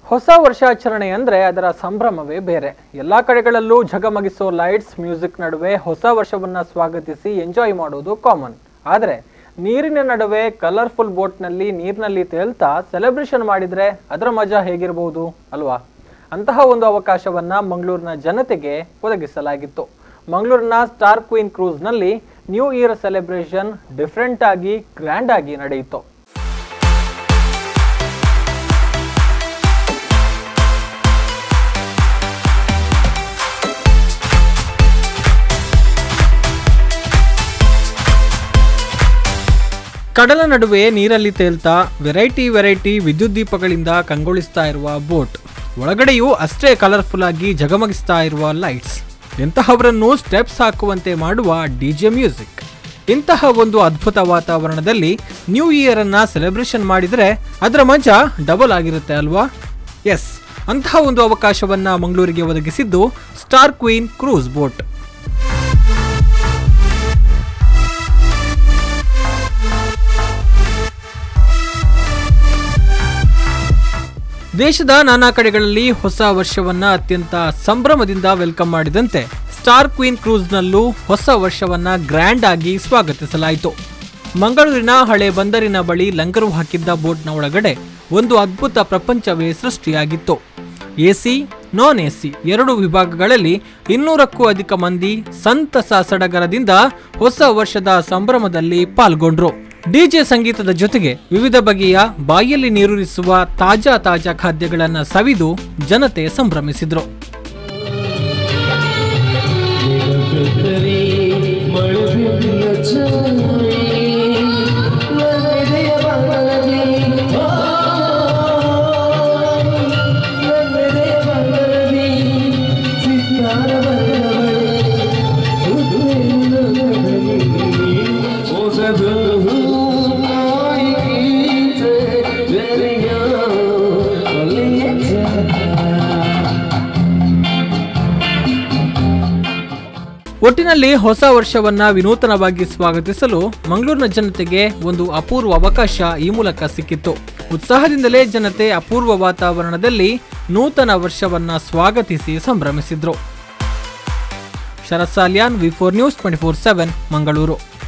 ಹೊಸ ವರ್ಷಾಚರಣೆ ಅಂದ್ರೆ ಅದರ ಸಂಭ್ರಮವೇ ಬೇರೆ ಎಲ್ಲಾ ಕಡೆಗಳಲ್ಲೂ ಝಗಮಗಿಸೋ ಲೈಟ್ಸ್ ಮ್ಯೂಸಿಕ್ ನಡುವೆ ಹೊಸ ವರ್ಷವನ್ನ ಸ್ವಾಗತಿಸಿ ಎಂಜಾಯ್ ಮಾಡೋದು ಕಾಮನ್ ಆದ್ರೆ ನೀರಿನ ನಡುವೆ ಕಲರ್ಫುಲ್ ಬೋಟ್ನಲ್ಲಿ ನೀರಿನಲ್ಲಿ ತೇಲ್ತಾ ಸೆಲೆಬ್ರೇಷನ್ ಮಾಡಿದ್ರೆ ಅದರ ಮಜಾ ಹೇಗಿರಬಹುದು ಅಲ್ವಾ ಅಂತಹ ಒಂದು ಅವಕಾಶವನ್ನ ಮಂಗಳೂರಿನ ಜನತೆಗೆ ಒದಗಿಸಲಾಗಿತ್ತು ಮಂಗಳೂರಿನ ಸ್ಟಾರ್ ಕ್ವೀನ್ ಕ್ರೂಸ್ನಲ್ಲಿ ನ್ಯೂ ಇಯರ್ ಸೆಲೆಬ್ರೇಷನ್ ಡಿಫ್ರೆಂಟ್ ಆಗಿ ಗ್ರ್ಯಾಂಡ್ ಆಗಿ ನಡೆಯಿತು ಕಡಲ ನಡುವೆ ನೀರಲ್ಲಿ ತೇಲ್ತಾ ವೆರೈಟಿ ವೆರೈಟಿ ವಿದ್ಯುತ್ ದೀಪಗಳಿಂದ ಕಂಗೊಳಿಸ್ತಾ ಇರುವ ಬೋಟ್ ಒಳಗಡೆಯೂ ಅಷ್ಟೇ ಕಲರ್ಫುಲ್ ಆಗಿ ಜಗಮಗಿಸ್ತಾ ಇರುವ ಲೈಟ್ಸ್ ಎಂತಹವರನ್ನು ಸ್ಟೆಪ್ಸ್ ಹಾಕುವಂತೆ ಮಾಡುವ ಡಿಜೆ ಮ್ಯೂಸಿಕ್ ಇಂತಹ ಒಂದು ಅದ್ಭುತ ವಾತಾವರಣದಲ್ಲಿ ನ್ಯೂ ಇಯರ್ ಅನ್ನ ಸೆಲೆಬ್ರೇಷನ್ ಮಾಡಿದರೆ ಅದರ ಮಜಾ ಡಬಲ್ ಆಗಿರುತ್ತೆ ಅಲ್ವಾ ಎಸ್ ಅಂತಹ ಒಂದು ಅವಕಾಶವನ್ನ ಮಂಗಳೂರಿಗೆ ಒದಗಿಸಿದ್ದು ಸ್ಟಾರ್ ಕ್ವೀನ್ ಕ್ರೂಸ್ ಬೋಟ್ ದೇಶದ ನಾನಾ ಕಡೆಗಳಲ್ಲಿ ಹೊಸ ವರ್ಷವನ್ನ ಅತ್ಯಂತ ಸಂಭ್ರಮದಿಂದ ವೆಲ್ಕಮ್ ಮಾಡಿದಂತೆ ಸ್ಟಾರ್ ಕ್ವೀನ್ ಕ್ರೂಸ್ನಲ್ಲೂ ಹೊಸ ವರ್ಷವನ್ನ ಗ್ರ್ಯಾಂಡ್ ಆಗಿ ಸ್ವಾಗತಿಸಲಾಯಿತು ಮಂಗಳೂರಿನ ಹಳೆ ಬಂದರಿನ ಬಳಿ ಲಂಗರು ಹಾಕಿದ್ದ ಬೋಟ್ನ ಒಳಗಡೆ ಒಂದು ಅದ್ಭುತ ಪ್ರಪಂಚವೇ ಸೃಷ್ಟಿಯಾಗಿತ್ತು ಎಸಿ ನಾನ್ ಎಸಿ ಎರಡು ವಿಭಾಗಗಳಲ್ಲಿ ಇನ್ನೂರಕ್ಕೂ ಅಧಿಕ ಮಂದಿ ಸಂತಸ ಸಡಗರದಿಂದ ಹೊಸ ವರ್ಷದ ಸಂಭ್ರಮದಲ್ಲಿ ಪಾಲ್ಗೊಂಡ್ರು ಡಿಜೆ ಸಂಗೀತದ ಜೊತೆಗೆ ವಿವಿಧ ಬಗೆಯ ಬಾಯಲ್ಲಿ ನೀರೂರಿಸುವ ತಾಜಾ ತಾಜಾ ಖಾದ್ಯಗಳನ್ನ ಸವಿದು ಜನತೆ ಸಂಭ್ರಮಿಸಿದ್ರು ಒಟ್ಟಿನಲ್ಲಿ ಹೊಸ ವರ್ಷವನ್ನ ವಿನೂತನವಾಗಿ ಸ್ವಾಗತಿಸಲು ಮಂಗಳೂರಿನ ಜನತೆಗೆ ಒಂದು ಅಪೂರ್ವ ಅವಕಾಶ ಈ ಮೂಲಕ ಸಿಕ್ಕಿತ್ತು ಉತ್ಸಾಹದಿಂದಲೇ ಜನತೆ ಅಪೂರ್ವ ವಾತಾವರಣದಲ್ಲಿ ನೂತನ ವರ್ಷವನ್ನ ಸ್ವಾಗತಿಸಿ ಸಂಭ್ರಮಿಸಿದ್ರು Sharath Salian V four news twenty four seven Mangaluru